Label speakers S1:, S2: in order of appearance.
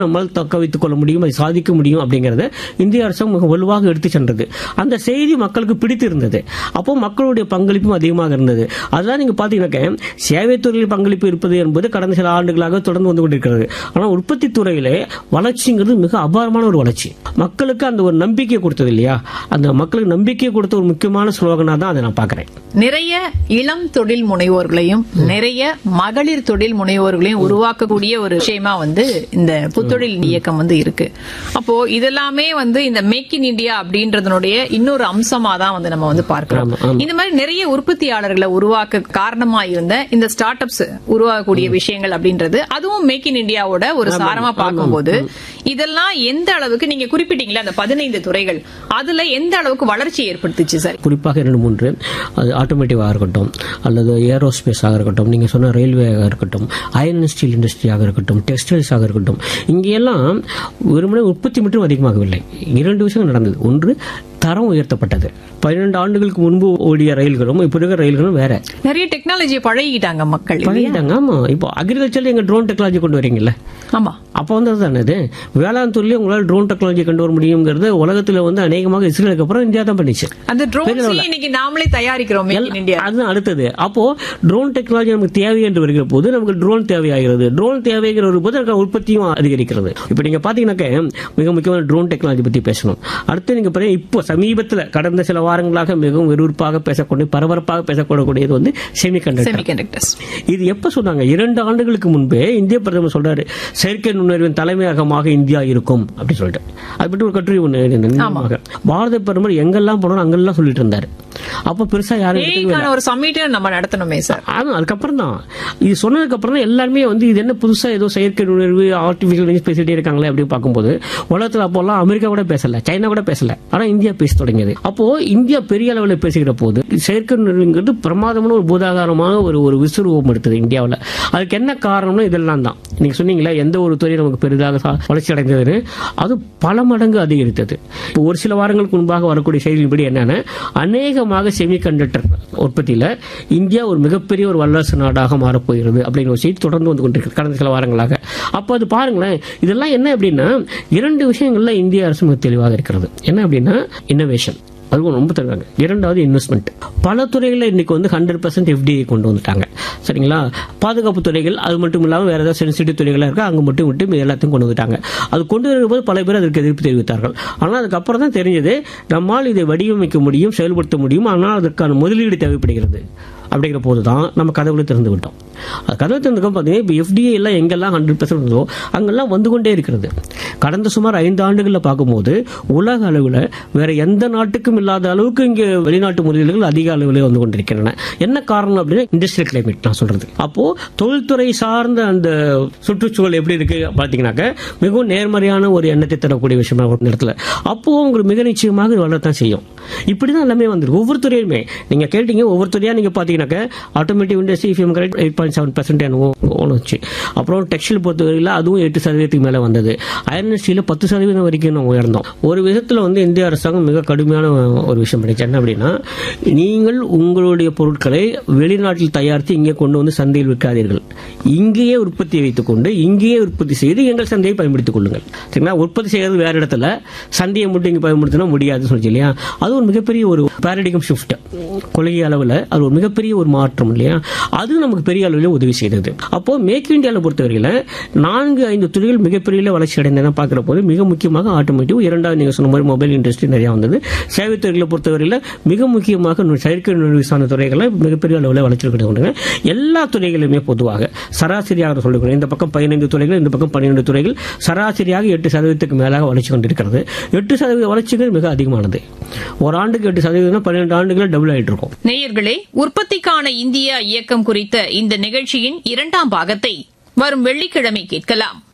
S1: நம்மால் தக்க வைத்துக் கொள்ள முடியும் அதை சாதிக்க முடியும் அப்படிங்கறத இந்திய அரசாங்கம் மிக வலுவாக எடுத்து சென்றது அந்த செய்தி மக்களுக்கு பிடித்திருந்தது அப்போ மக்களுடைய பங்களிப்பும் அதிகமாக இருந்தது அதெல்லாம் நீங்க பாத்தீங்கன்னாக்க சேவை துறையில் பங்களிப்பு இருப்பது என்பது கடந்த சில ஆண்டுகளாக தொடர்ந்து வந்து கொண்டிருக்கிறது ஆனால் உற்பத்தி துறையிலே வளர்ச்சிங்கிறது மிக அபாரமான ஒரு வளர்ச்சி மக்களுக்கு அந்த ஒரு நம்பிக்கை கொடுத்தது இல்லையா அந்த மக்களுக்கு நம்பிக்கை கொடுத்த ஒரு முக்கியமான ஸ்லோகனா தான் அதை நான் பாக்குறேன்
S2: நிறைய இளம் தொழில் முனைவோர்களையும் நிறைய மகளிர் தொழில் முனைவோர்களையும் உருவாக்கக்கூடிய ஒரு விஷயமா வந்து இந்த புத்தொழில் இயக்கம் வந்து இருக்கு அப்போ இதெல்லாமே வந்து இந்த மேக் இன் இந்தியா அப்படின்றதனுடைய இன்னொரு அம்சமா தான் வந்து நம்ம வந்து பார்க்கிறோம்
S1: ஆமா, ஆமா.
S2: இந்த மாதிரி நிறைய உற்பத்தியாளர்களை உருவாக்க காரணமா இருந்த இந்த ஸ்டார்ட் அப்ஸ் உருவாக்கக்கூடிய விஷயங்கள் அப்படின்றது அதுவும் மேக் இன் இந்தியாவோட ஒரு சாரமா பார்க்கும்போது இதெல்லாம் எந்த அளவுக்கு நீங்க குறிப்பிட்டீங்களா அந்த பதினைந்து துறைகள் அதுல எந்த அளவுக்கு வளர்ச்சி ஏற்படுத்துச்சு சார்
S1: குறிப்பாக இரண்டு மூன்று அது ஆட்டோமேட்டிவாக இருக்கட்டும் அல்லது ஏரோஸ்பேஸாக இருக்கட்டும் நீங்கள் சொன்ன ரயில்வேயாக இருக்கட்டும் அயர்ன் அண்ட் ஸ்டீல் இண்டஸ்ட்ரியாக இருக்கட்டும் டெக்ஸ்டைல்ஸாக இருக்கட்டும் இங்கெல்லாம் வெறுமனே உற்பத்தி மட்டும் அதிகமாகவில்லை இரண்டு விஷயம் நடந்தது ஒன்று தரம் உயர்த்தப்பட்டது பன்னிரண்டு ஆண்டுகளுக்கு முன்பு ஓடிய ரயில்களும் இப்போ இருக்கிற ரயில்களும் வேற
S2: நிறைய டெக்னாலஜியை பழகிட்டாங்க மக்கள் இல்லையா?
S1: பழகிட்டாங்க ஆமா இப்போ அக்ரிகல்ச்சர்ல எங்க ட்ரோன் டெக்னாலஜி கொண்டு வரீங்கல்ல
S2: ஆமா
S1: அப்போ வந்து அதுதானே இது வேளாண் துறையில உங்களால் ட்ரோன் டெக்னாலஜி கொண்டு வர முடியுங்கிறது உலகத்துல வந்து அநேகமாக இஸ்ரேலுக்கு அப்புறம் இந்தியா தான் பண்ணிச்சு
S2: அந்த ட்ரோன்ஸ் இன்னைக்கு நாமளே தயாரிக்கிறோம் மேக் இன் இந்தியா
S1: அதுதான் அடுத்தது அப்போ ட்ரோன் டெக்னாலஜி நமக்கு தேவை என்று வருகிற போது நமக்கு ட்ரோன் தேவையாகிறது ட்ரோன் தேவைங்கிற ஒரு போது எனக்கு உற்பத்தியும் அதிகரிக்கிறது இப்போ நீங்க பாத்தீங்கன்னாக்க மிக முக்கியமான ட்ரோன் டெக்னாலஜி பத்தி பேசணும் அடுத்து நீங்க பாத்தீங்கன்னா இப்போ சமீபத்தில் கடந்த சில வாரங்களாக மிகவும் விறுவிறுப்பாக பேசக்கூடிய பரபரப்பாக பேசக்கூடக்கூடியது வந்து செமிகண்டக்டர்
S2: செமிகண்டக்டர்ஸ்
S1: இது எப்ப சொன்னாங்க இரண்டு ஆண்டுகளுக்கு முன்பே இந்திய பிரதமர் சொல்றாரு செயற்கை நுண்ணறிவின் தலைமையகமாக இந்தியா இருக்கும் அப்படி சொல்லிட்டு அது பற்றி ஒரு கட்டுரை ஒண்ணு எழுதினேன். நிச்சயமாக. பாரத பிரதமர் எங்கெல்லாம் போனோம் அங்கெல்லாம் சொல்லிட்டு இருந்தாரு அப்ப பெருசா யாரும் எடுத்துக்கவே இல்லை.
S2: ஏஐக்கான ஒரு சம்மிட் நம்ம நடத்தணுமே சார்
S1: ஆமா அதுக்கப்புறம் தான் இது சொன்னதுக்கு அப்புறம் தான் எல்லாருமே வந்து இது என்ன புதுசா ஏதோ செயற்கை நுண்ணறிவு ஆர்டிபிஷியல் இன்டெலிஜென்ஸ் பேசிட்டே இருக்காங்களே அப்படின்னு பார்க்கும்போது உலகத்துல அப்போல்லாம் அமெரிக்கா கூட பேசல சைனா கூட பேசல ஆனா இந்தியா பேச தொடங்கியது அப்போ இந்தியா பெரிய அளவில் பேசுகிற போது செயற்கை நுண்ணறிவுங்கிறது பிரமாதமான ஒரு பூதாகாரமான ஒரு ஒரு விசுரூபம் எடுத்தது இந்தியாவில் அதுக்கு என்ன காரணம்னா இதெல்லாம் தான் நீங்க சொன்னீங்களா எந்த ஒரு துறை நமக்கு பெரிதாக சா- வளர்ச்சி அடைந்ததுன்னு அது பல மடங்கு அதிகரித்தது இப்போ ஒரு சில வாரங்களுக்கு முன்பாக வரக்கூடிய செய்தியின்படி என்னன்னா அநேகமாக செமிகண்டக்டர் உற்பத்தியில இந்தியா ஒரு மிகப்பெரிய ஒரு வல்லரசு நாடாக மாறப்போகிறது அப்படிங்கிற ஒரு செய்தி தொடர்ந்து வந்து கொண்டிருக்கு கடந்த சில வாரங்களாக அப்போ அது பாருங்களேன் இதெல்லாம் என்ன அப்படின்னா இரண்டு விஷயங்கள்ல இந்திய அரசு மிக தெளிவாக இருக்கிறது என்ன அப்படின்னா இன்னோவேஷன் அதுவும் ரொம்ப தருவாங்க இரண்டாவது இன்வெஸ்ட்மெண்ட் பல துறைகளில் இன்னைக்கு வந்து ஹண்ட்ரட் பர்சன்ட் எஃப்டிஐ கொண்டு வந்துட்டாங்க சரிங்களா பாதுகாப்பு துறைகள் அது மட்டும் இல்லாமல் வேற ஏதாவது சென்சிட்டிவ் துறைகளாக இருக்கா அங்கே மட்டும் விட்டு மீதி எல்லாத்தையும் கொண்டு வந்துட்டாங்க அது கொண்டு வரும்போது பல பேர் அதற்கு எதிர்ப்பு தெரிவித்தார்கள் ஆனால் அதுக்கப்புறம் தான் தெரிஞ்சது நம்மால் இதை வடிவமைக்க முடியும் செயல்படுத்த முடியும் ஆனால் அதற்கான முதலீடு தேவைப்படுகிறது அப்படிங்கிற போது தான் நம்ம கதவுல திறந்து விட்டோம் அது கதவு திறந்துக்கும் பார்த்தீங்கன்னா இப்போ எஃப்டிஏ எல்லாம் எங்கெல்லாம் ஹண்ட்ரட் பர்சன்ட் இருந்தோ அங்கெல்லாம் வந்து கொண்டே இருக்கிறது கடந்த சுமார் ஐந்து ஆண்டுகளில் பார்க்கும்போது உலக அளவில் வேற எந்த நாட்டுக்கும் இல்லாத அளவுக்கு இங்கே வெளிநாட்டு முதலீடுகள் அதிக அளவில் வந்து கொண்டிருக்கின்றன என்ன காரணம் அப்படின்னா இண்டஸ்ட்ரியல் கிளைமேட் நான் சொல்றது அப்போ தொழில்துறை சார்ந்த அந்த சுற்றுச்சூழல் எப்படி இருக்கு பார்த்தீங்கன்னாக்க மிகவும் நேர்மறையான ஒரு எண்ணத்தை தரக்கூடிய விஷயமா ஒரு இடத்துல அப்போ உங்களுக்கு மிக நிச்சயமாக இது வளரத்தான் செய்யும் இப்படிதான் எல்லாமே வந்திருக்கு ஒவ்வொரு துறையுமே நீங்க கேட்டீங்க ஒவ்வொரு துறையா நீங்க பாத்தீங்கன்னாக்க ஆட்டோமேட்டிவ் இண்டஸ்ட்ரி இஃபிஎம் correct eight point seven percent வச்சு அப்புறம் டெக்ஸ்டைல் பொறுத்தவரையில் அதுவும் எட்டு சதவீதத்துக்கு மேல வந்தது அயர்ன் ஸ்டீல பத்து சதவீதம் வரைக்கும் நம்ம உயர்ந்தோம் ஒரு விதத்துல வந்து இந்திய அரசாங்கம் மிக கடுமையான ஒரு விஷயம் பண்ணிச்சு என்ன அப்படின்னா நீங்கள் உங்களுடைய பொருட்களை வெளிநாட்டில் தயாரித்து இங்கே கொண்டு வந்து சந்தையில் விற்காதீர்கள் இங்கேயே உற்பத்தி வைத்துக் கொண்டு இங்கேயே உற்பத்தி செய்து எங்கள் சந்தையை பயன்படுத்திக் கொள்ளுங்கள் சரிங்களா உற்பத்தி செய்யறது வேற இடத்துல சந்தையை மட்டும் இங்கே பயன்படுத்தினா முடியாதுன்னு சொல்லி இல்லையா அது ஒரு மிகப்பெரிய ஒரு பேரடிகம் ஷிஃப்ட் கொள்கை அளவில் அது ஒரு மிகப்பெரிய ஒரு மாற்றம் இல்லையா அது நமக்கு பெரிய அளவில் உதவி செய்தது அப்போ மேக் இந்தியாவில் பொறுத்தவரையில் நான்கு ஐந்து துறைகள் மிகப்பெரிய வளர்ச்சி அடைந்தன பார்க்குற போது மிக முக்கியமாக ஆட்டோமேட்டிவ் இரண்டாவது நீங்கள் சொன்ன மாதிரி மொபைல் இண்டஸ்ட்ரி நிறைய வந்தது சேவை துறைகளை பொறுத்தவரையில் மிக முக்கியமாக நு- செயற்கை நுண்ணறிவு சார்ந்த துறைகளை மிகப்பெரிய அளவில் வளர்ச்சி கொண்டு எல்லா துறைகளுமே பொதுவாக சராசரியாக சொல்லுகிறேன் இந்த பக்கம் பதினைந்து துறைகள் இந்த பக்கம் பன்னிரண்டு துறைகள் சராசரியாக எட்டு சதவீதத்துக்கு மேலாக வளர்ச்சி கொண்டிருக்கிறது எட்டு சதவீத வளர்ச்சிகள் மிக அதிகமானது ஒரு ஆண்டுக்கு எட்டு சதவீதம் பன்னிரெண்டு ஆண்டுகள் டபுள் ஆயிட்டு இருக்கும்
S2: நேயர்களே உற்பத்திக்கான இந்தியா இயக்கம் குறித்த இந்த நிகழ்ச்சியின் இரண்டாம் பாகத்தை வரும் வெள்ளிக்கிழமை கேட்கலாம்